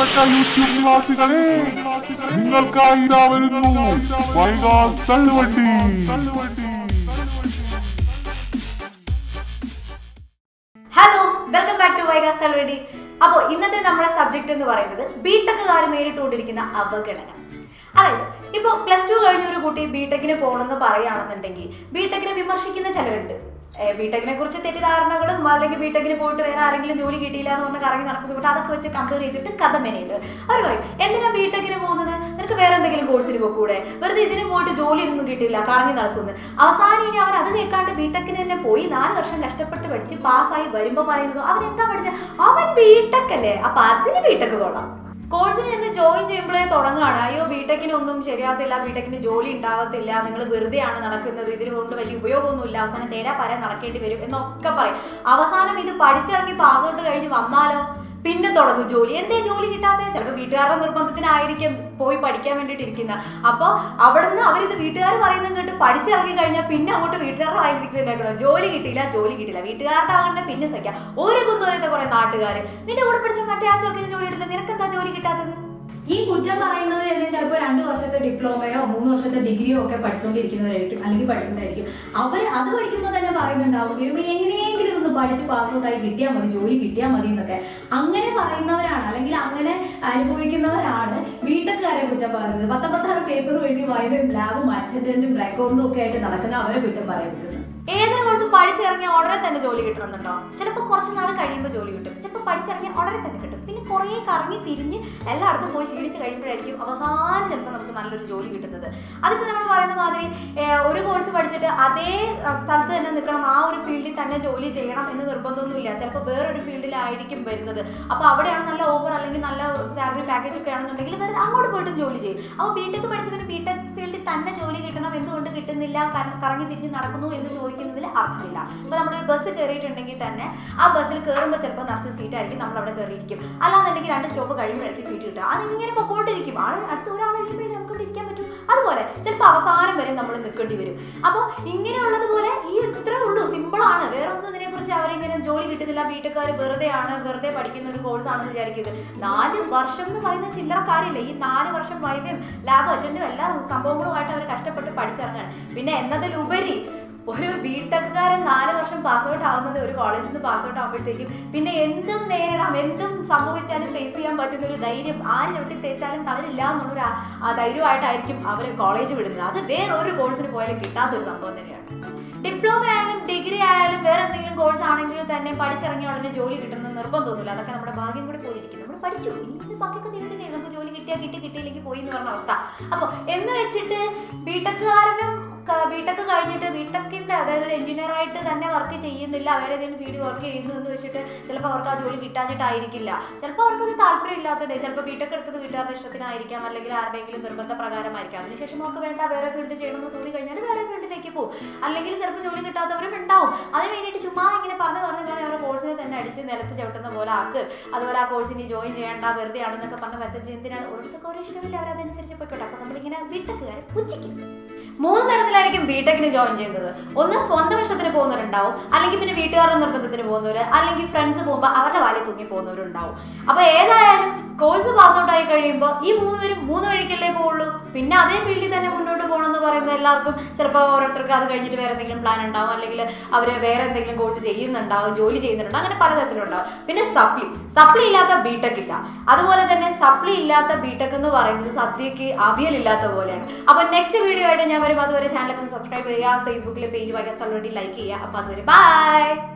പ്രിയപ്പെട്ട യൂട്യൂബ് നിവാസികളെ നിങ്ങൾക്കായി ഇതാ വരുന്നു വൈകാസ് തള്ളുവണ്ടി ഹലോ വെൽക്കം ബാക്ക് ടു വൈകാസ് തലവടി അപ്പോൾ ഇന്നത്തെ നമ്മുടെ സബ്ജക്ട് എന്ന് പറയുന്നത് ബിടെക്കുകാർ നേരിട്ടുകൊണ്ടിരിക്കുന്ന അവഗണന അതായത് ഇപ്പോൾ പ്ലസ് ടു കഴിഞ്ഞ ഒരു കുട്ടി ബിടെക്കിന് പോകണമെന്ന് പറയുകയാണെന്നുണ്ടെങ്കിൽ ബിടെക്കിനെ വിമർശിക്കുന്ന ചിലരുണ്ട് ബിടെക്കിനെ കുറിച്ച് തെറ്റിദ്ധാരണകളും അല്ലെങ്കിൽ ബിടെക്കിന് പോയിട്ട് വേറെ ആരെങ്കിലും ജോലി കിട്ടിയില്ല എന്ന് പറഞ്ഞ് കറങ്ങി നടക്കുന്നത് കൊണ്ട് അതൊക്കെ വെച്ച് കമ്പയർ ചെയ്തിട്ട് കഥ മെനയത് അവർ പറയും എന്തിനാ ബിടെക്കിന് പോകുന്നത് നിനക്ക് വേറെ എന്തെങ്കിലും കോഴ്സിന് പോക്കൂടെ വെറുതെ ഇതിന് പോയിട്ട് ജോലി ഒന്നും കിട്ടിയില്ല കറങ്ങി നടക്കുന്നു അവസാനം ഇനി അവർ അത് കേൾക്കാണ്ട് ബിടെക്കിന് തന്നെ പോയി നാല് വർഷം കഷ്ടപ്പെട്ട് പഠിച്ച് പാസ്സായി വരുമ്പോൾ പറയുന്നത് അവൻ എന്താ പഠിച്ച അവൻ ബിടെക് അല്ലേ അപ്പൊ അതിന് ബിടെക് കൊള്ളാം കോഴ്സിന് നിന്ന് ജോയിൻ ചെയ്യുമ്പോഴേ തുടങ്ങുകയാണ് അയ്യോ ബിടെക്കിന് ഒന്നും ശരിയാകത്തില്ല ബിടെക്കിന് ജോലി ഉണ്ടാവത്തില്ല നിങ്ങൾ വെറുതെയാണ് നടക്കുന്നത് ഇതിന് കൊണ്ട് വലിയ ഉപയോഗമൊന്നുമില്ല അവസാനം തേരാ പര നടക്കേണ്ടി വരും എന്നൊക്കെ പറയും അവസാനം ഇത് പഠിച്ചിറങ്ങി പാസ് ഔട്ട് കഴിഞ്ഞ് വന്നാലോ പിന്നെ തുടങ്ങും ജോലി എന്തേ ജോലി കിട്ടാതെ ചിലപ്പോൾ വീട്ടുകാരുടെ നിർബന്ധത്തിനായിരിക്കും പോയി പഠിക്കാൻ വേണ്ടിയിട്ട് ഇരിക്കുന്നത് അപ്പോൾ അവിടുന്ന് അവരിത് വീട്ടുകാർ പറയുന്നത് കേട്ട് പഠിച്ചിറങ്ങി കഴിഞ്ഞാൽ പിന്നെ അങ്ങോട്ട് വീട്ടുകാരുടെ വായിരിക്കുന്നുണ്ടാക്കണം ജോലി കിട്ടിയില്ല ജോലി കിട്ടിയില്ല വീട്ടുകാരുടെ ആകണ്ട പിന്നെ സഹിക്കാം ഒരു കുന്തോരത്തെ കുറെ നാട്ടുകാർ നിന്റെ കൂടെ പഠിച്ച മറ്റേ ആ ചെറുക്കിന് ജോലി കിട്ടില്ല നിനക്കെന്താ ജോലി കിട്ടാത്തത് ഈ കുറ്റം പറയുന്നത് തന്നെ ചിലപ്പോൾ രണ്ട് വർഷത്തെ ഡിപ്ലോമയോ മൂന്ന് വർഷത്തെ ഡിഗ്രിയോ ഒക്കെ പഠിച്ചുകൊണ്ടിരിക്കുന്നവരായിരിക്കും അല്ലെങ്കിൽ പഠിച്ചുകൊണ്ടായിരിക്കും അവർ അത് പഠിക്കുമ്പോൾ തന്നെ പറയുന്നുണ്ടാവും "ദൈവമേ, എങ്ങനെയെങ്കിലും ഇതൊന്ന് പഠിച്ച് പാസ് ഔട്ട് ആയി കിട്ടിയാൽ മതി ജോലി കിട്ടിയാൽ മതി എന്നൊക്കെ അങ്ങനെ പറയുന്നവരാണ് അല്ലെങ്കിൽ അങ്ങനെ അനുഭവിക്കുന്നവരാണ് വീട്ടുകാരെ കുറ്റം പറയുന്നത് പത്തൊമ്പത്താറ് പേപ്പർ എഴുതി വൈബും ലാബും അറ്റൻഡന്റും റെക്കോർഡും ഒക്കെ ആയിട്ട് നടക്കുന്ന അവരെ കുറ്റം പറയുന്നത് ഏതൊരു കോഴ്സ് പഠിച്ചിറങ്ങിയ ഉടനെ തന്നെ ജോലി കിട്ടണമെന്നുണ്ടോ ചിലപ്പോൾ കുറച്ച് നാൾ കഴിയുമ്പോൾ ജോലി കിട്ടും ചിലപ്പോൾ പഠിച്ചിറങ്ങിയ ഉടനെ തന്നെ കിട്ടും പിന്നെ കുറേ കറങ്ങി തിരിഞ്ഞ് എല്ലായിടത്തും പോയി ക്ഷീണിച്ച് കഴിയുമ്പോഴായിരിക്കും അവസാനം ചിലപ്പോൾ നമുക്ക് നല്ലൊരു ജോലി കിട്ടുന്നത് അതിപ്പോൾ നമ്മൾ പറയുന്ന മാതിരി ഏർ, ഒരു കോഴ്സ് പഠിച്ചിട്ട് അതേ അഹ്, സ്ഥലത്ത് തന്നെ നിൽക്കണം ആ ഒരു ഫീൽഡിൽ തന്നെ ജോലി ചെയ്യണം എന്ന് നിർബന്ധമൊന്നുമില്ല ചിലപ്പോൾ വേറൊരു ഫീൽഡിലായിരിക്കും വരുന്നത് അപ്പോൾ അവിടെയാണ് നല്ല ഓഫർ അല്ലെങ്കിൽ നല്ല സാലറി പാക്കേജ് ഒക്കെ ആണെന്നുണ്ടെങ്കിൽ വെറുതെ അങ്ങോട്ട് പോയിട്ടും ജോലി ചെയ്യും അപ്പോൾ ബിടെക് പഠിച്ചവന് ബിടെക് ഫീൽഡിൽ തന്നെ ജോലി കിട്ടണം എന്തുകൊണ്ട് കിട്ടുന്നില്ല കാരണം കറങ്ങി തിരിഞ്ഞ് നടക്കുന്നു എന്ന് ചോദിക്കുന്നതിൽ അർത്ഥമില്ല ഇപ്പോൾ നമ്മളൊരു ബസ് കയറിയിട്ടുണ്ടെങ്കിൽ തന്നെ ആ ബസ്സിൽ കയറുമ്പോൾ ചിലപ്പോൾ നിറച്ച് സീറ്റ് ആയിരിക്കും നമ്മൾ അവിടെ കയറിയിരിക്കും അല്ലാന്നുണ്ടെങ്കിൽ രണ്ട് സ്റ്റോപ്പ് കഴിയുമ്പോഴായിരിക്കും സീറ്റ് കിട്ടുക അതിങ്ങനെ പൊക്കോണ്ടിരിക്കും ആൾ അടുത്ത ഒരാൾ കഴിയുമ്പോഴേ നമുക്ക് ഇവിടെ ഇരിക്കാൻ പറ്റും അതുപോലെ ചിലപ്പോൾ അവസാനം വരെ നമ്മൾ നിൽക്കേണ്ടി വരും അപ്പോൾ ഇങ്ങനെയുള്ളതുപോലെ ഈ ഇത്രേ ഉള്ളൂ സിമ്പിളാണ് വേറെ ഒന്നും ഇതിനെക്കുറിച്ച് അവരിങ്ങനെ ജോലി കിട്ടുന്നില്ല വീട്ടുകാർ വെറുതെ ആണ് വെറുതെ പഠിക്കുന്ന ഒരു കോഴ്സ് ആണെന്ന് വിചാരിക്കുന്നത് നാല് വർഷം എന്ന് പറയുന്ന ചില്ലറ കാര്യമില്ല ഈ നാല് വർഷം വൈവ്യം ലാബ് അറ്റൻഡും എല്ലാ സംഭവങ്ങളുമായിട്ട് അവർ കഷ്ടപ്പെട്ട് പഠിച്ചിറങ്ങാണ് പിന്നെ എന്നതിലുപരി ഒരു ബിടെക്കുകാരൻ നാല് വർഷം പാസ് ഔട്ട് ആവുന്നത് ഒരു കോളേജിൽ നിന്ന് പാസ് ഔട്ട് ആകുമ്പോഴത്തേക്കും പിന്നെ എന്തും നേരിടാം എന്തും സംഭവിച്ചാലും ഫേസ് ചെയ്യാൻ പറ്റുന്ന ഒരു ധൈര്യം ആര് ചവിട്ടി തേച്ചാലും തളരില്ല എന്നുള്ളൊരു ആ- ആ ധൈര്യമായിട്ടായിരിക്കും അവർ കോളേജ് വിടുന്നത് അത് വേറൊരു കോഴ്സിന് പോയാലും കിട്ടാത്തൊരു സംഭവം തന്നെയാണ് ഡിപ്ലോമ ആയാലും ഡിഗ്രി ആയാലും വേറെ എന്തെങ്കിലും കോഴ്സ് ആണെങ്കിൽ തന്നെ പഠിച്ചിറങ്ങിയ ഉടനെ ജോലി കിട്ടുന്ന നിർബന്ധമൊന്നുമില്ല അതൊക്കെ നമ്മുടെ ഭാഗ്യം കൂടി പോയിരിക്കും നമ്മൾ പഠിച്ചു ഇനി ഇത് ബാക്കിയൊക്കെ തീർന്നില്ലേ നമുക്ക് ജോലി കിട്ടിയാൽ കിട്ടി കിട്ടിയില്ലെങ്കിൽ പോയി എന്ന് പറഞ്ഞ അവസ്ഥ അപ്പോൾ എന്ന് വെച്ചിട്ട് ബിടെക്കുകാരനും ബിടെക് കഴിഞ്ഞിട്ട് ബിടെക്കിന്റെ അതായത് ഒരു എഞ്ചിനീയർ ആയിട്ട് തന്നെ വർക്ക് ചെയ്യുന്നില്ല വേറെ ഏതെങ്കിലും ഫീൽഡ് വർക്ക് ചെയ്യുന്നു എന്ന് വെച്ചിട്ട് ചിലപ്പോൾ അവർക്ക് ആ ജോലി കിട്ടാഞ്ഞിട്ടായിരിക്കില്ല ചിലപ്പോൾ അവർക്കത് താല്പര്യം ഇല്ലാത്തത് ചിലപ്പോൾ ബിടെക് എടുത്തത് വീട്ടുകാരുടെ ഇഷ്ടത്തിനായിരിക്കാം അല്ലെങ്കിൽ ആരുടെയെങ്കിലും നിർബന്ധ പ്രകാരമായിരിക്കാം അതിനുശേഷം അവർക്ക് വേണ്ട വേറെ ഫീൽഡ് ചെയ്യണമെന്ന് തോന്നി കഴിഞ്ഞാൽ വേറെ ഫീൽഡിലേക്ക് പോകും അല്ലെങ്കിൽ ചിലപ്പോൾ ജോലി കിട്ടാത്തവരും ഉണ്ടാവും അതിന് വേണ്ടിയിട്ട് ചുമ്മാ ഇങ്ങനെ പറഞ്ഞു പറഞ്ഞു പറഞ്ഞ് അവരുടെ കോഴ്സിനെ തന്നെ അടിച്ച് നിലത്ത് ചവിട്ടുന്ന പോലെ ആക്ക് അതുപോലെ ആ കോഴ്സിന് ജോയിൻ ചെയ്യേണ്ട വെറുതെ ആണെന്നൊക്കെ പറഞ്ഞ് മെസ്സേജ് എന്തിനാണ് ഓരോരുത്തർക്ക് ഓരോ ഇഷ്ടമില്ല അവരതനുസരിച്ച് പോയിക്കോട്ടെ അപ്പോൾ നമ്മളിങ്ങനെ ബിടെക്കുകാരെ പുച്ഛിക്കും മൂന്ന് തരത്തിലായിരിക്കും ബിടെക്കിന് ജോയിൻ ചെയ്യുന്നത് ഒന്ന് സ്വന്തം ഇഷ്ടത്തിന് പോകുന്നവരുണ്ടാവും അല്ലെങ്കിൽ പിന്നെ വീട്ടുകാരുടെ നിർബന്ധത്തിന് പോകുന്നവർ അല്ലെങ്കിൽ ഫ്രണ്ട്സ് പോകുമ്പോൾ അവരുടെ വാലിൽ തൂങ്ങി പോകുന്നവരുണ്ടാവും അപ്പൊ ഏതായാലും കോഴ്സ് പാസ് ഔട്ട് ആയി കഴിയുമ്പോൾ ഈ മൂന്ന് പേരും മൂന്ന് വഴിക്കല്ലേ പോവുള്ളൂ പിന്നെ അതേ ഫീൽഡിൽ തന്നെ മുന്നോട്ട് പോകണം എന്ന് പറയുന്നത് എല്ലാവർക്കും ചിലപ്പോൾ ഓരോരുത്തർക്ക് അത് കഴിഞ്ഞിട്ട് വേറെ എന്തെങ്കിലും പ്ലാൻ ഉണ്ടാവും അല്ലെങ്കിൽ അവർ വേറെ എന്തെങ്കിലും കോഴ്സ് ചെയ്യുന്നുണ്ടാവും ജോലി ചെയ്യുന്നുണ്ടാവും അങ്ങനെ പലതരത്തിലുണ്ടാവും പിന്നെ സപ്ലി സപ്ലി ഇല്ലാത്ത ബിടെക് ഇല്ല അതുപോലെ തന്നെ സപ്ലി ഇല്ലാത്ത ബിടെക് എന്ന് പറയുന്നത് സദ്യക്ക് അവിയലില്ലാത്ത പോലെയാണ് അപ്പോൾ നെക്സ്റ്റ് വീഡിയോ ആയിട്ട് ഞാൻ വരും അതുവരെ ചാനലൊക്കെ ഒന്ന് സബ്സ്ക്രൈബ് ചെയ്യുക ഫേസ്ബുക്കിലെ പേജ് വൈകാസ് തള്ളോട്ടി ലൈക്ക് ചെയ്യുക അപ്പോൾ അതുവരെ ബൈ